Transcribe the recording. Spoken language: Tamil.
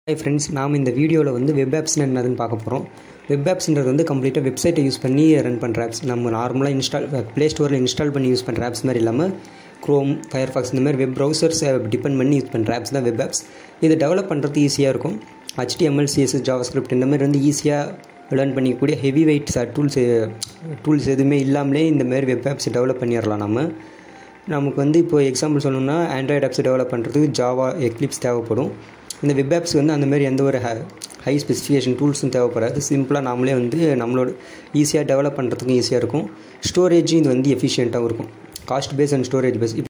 ஹாய் ஃப்ரெண்ட்ஸ் நாம் இந்த வீடியோவில் வந்து வெப் ஆப்ஸ்னு என்னதுன்னு பார்க்க போகிறோம் வெப் ஆப்ஸ்ன்றது வந்து கம்ப்ளீட்டாக வெப்சைட்டை யூஸ் பண்ணி ரன் பண்ணுற ஆப்ஸ் நம்ம நார்மலாக இன்ஸ்டால் ப்ளே ஸ்டோரில் இன்ஸ்டால் பண்ணி யூஸ் பண்ணுற ஆப்ஸ் மாதிரி இல்லாமல் க்ரோம் ஃபயர்ஃபாக்ஸ் இந்த மாதிரி வெப் ப்ரௌசர்ஸை டிபெண்ட் பண்ணி யூஸ் பண்ணுற ஆப்ஸ் தான் வெப் ஆப்ஸ் இதை டெவலப் பண்ணுறது ஈஸியாக இருக்கும் HTML சிஎஸ்எஸ் ஜாவாஸ்கிரிப்ட் இந்த மாதிரி வந்து ஈஸியாக லேர்ன் பண்ணிக்கக்கூடிய ஹெவி வெயிட் டூல்ஸ் டூல்ஸ் எதுவுமே இல்லாமலே இந்த மாதிரி வெப் ஆப்ஸ் டெவலப் பண்ணிடலாம் நம்ம நமக்கு வந்து இப்போ எக்ஸாம்பிள் சொல்லணும்னா ஆண்ட்ராய்டு ஆப்ஸ் டெவலப் பண்ணுறதுக்கு ஜாவா எக்லிப்ஸ் தேவைப்படும் இந்த வெப் ஆப்ஸ் வந்து அந்த மாதிரி எந்த ஒரு ஹை ஸ்பெசிஃபிகேஷன் டூல்ஸும் தேவைப்படாது சிம்பிளாக நாமளே வந்து நம்மளோட ஈஸியாக டெவலப் பண்ணுறதுக்கும் ஈஸியாக இருக்கும் ஸ்டோரேஜும் இது வந்து எஃபிஷியண்ட்டாகவும் இருக்கும் cost base and storage base